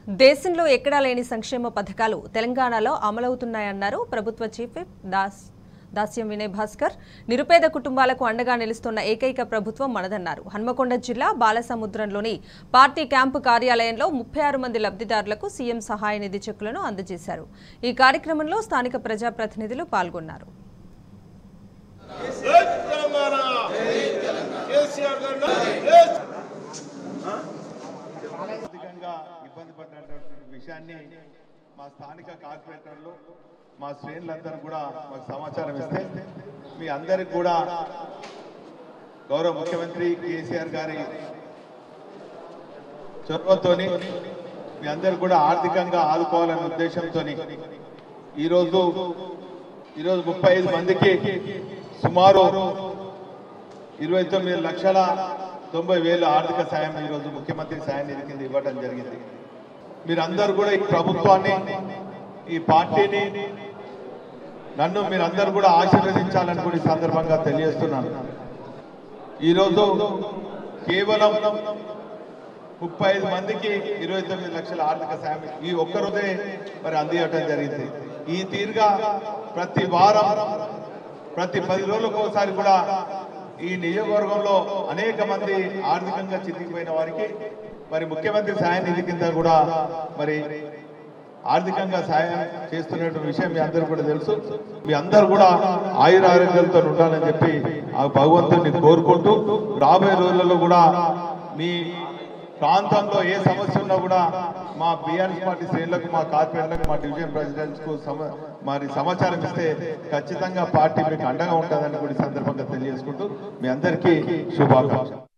దేశంలో ఎక్కడా లేని సంక్షేమ పథకాలు తెలంగాణలో అమలవుతున్నాయన్నారు ప్రభుత్వ చీఫ్ విప్ దాస్ దాస్యం వినయ్ భాస్కర్ నిరుపేద కుటుంబాలకు అండగా నిలుస్తున్న ఏకైక ప్రభుత్వం మనదన్నారు హన్మకొండ జిల్లా బాలసముద్రంలోని పార్టీ క్యాంపు కార్యాలయంలో ముప్పై ఆరు మంది లబ్ధిదారులకు సీఎం సహాయ నిధి చెక్కులను అందజేశారు ఈ కార్యక్రమంలో స్థానిక ప్రజాప్రతినిధులు పాల్గొన్నారు జై తెలంగాణ కేసీఆర్ గారు జై ఆర్థికంగా ఇబ్బంది పడినటువంటి విషయాన్ని మా స్థానిక కార్పొరేటర్లు మా శ్రేణులందరూ కూడా మాకు సమాచారం ఇస్తే మీ అందరికి కూడా గౌరవ ముఖ్యమంత్రి కేసీఆర్ గారి చొరవతోని మీ అందరు కూడా ఆర్థికంగా ఆదుకోవాలనే ఉద్దేశంతో ఈరోజు ఈరోజు ముప్పై ఐదు మందికి సుమారు ఇరవై తొమ్మిది లక్షల తొంభై వేల ఆర్థిక సాయం ఈరోజు ముఖ్యమంత్రి సాయం నిధి కింద ఇవ్వడం జరిగింది మీరందరూ కూడా ఈ ప్రభుత్వాన్ని ఈ పార్టీని నన్ను మీరందరూ కూడా ఆశీర్వదించాలని కూడా ఈ సందర్భంగా తెలియజేస్తున్నాను ఈరోజు కేవలం ముప్పై ఐదు మందికి ఇరవై తొమ్మిది లక్షల ఆర్థిక సాయం ఈ ఒక్కరోజే మరి అందియటం జరిగింది ఈ తీరుగా ప్రతి వారం ప్రతి పది రోజులకు ఒకసారి కూడా ఈ నియోజకవర్గంలో అనేక మంది ఆర్థికంగా చితికిపోయిన వారికి మరి ముఖ్యమంత్రి సాయం నిధి కింద కూడా మరి ఆర్థికంగా సాయం చేస్తున్న విషయం మీ అందరూ కూడా తెలుసు మీ అందరూ కూడా ఆయుర ఆరోగ్యాలతో ఉండాలని చెప్పి ఆ భగవంతుని కోరుకుంటూ రాబోయే రోజులలో కూడా మీ ప్రాంతంలో ఏ సమస్య ఉన్నా కూడా మా బీఆర్ఎస్ పార్టీ శ్రేణులకు మా కార్పొరేట్లకు మా డివిజన్ ప్రెసిడెంట్స్ కు సమ మరి సమాచారం ఇస్తే ఖచ్చితంగా పార్టీ మీకు అండగా ఉంటుందని కూడా ఈ సందర్భంగా తెలియజేసుకుంటూ మీ అందరికీ శుభాకాంక్షలు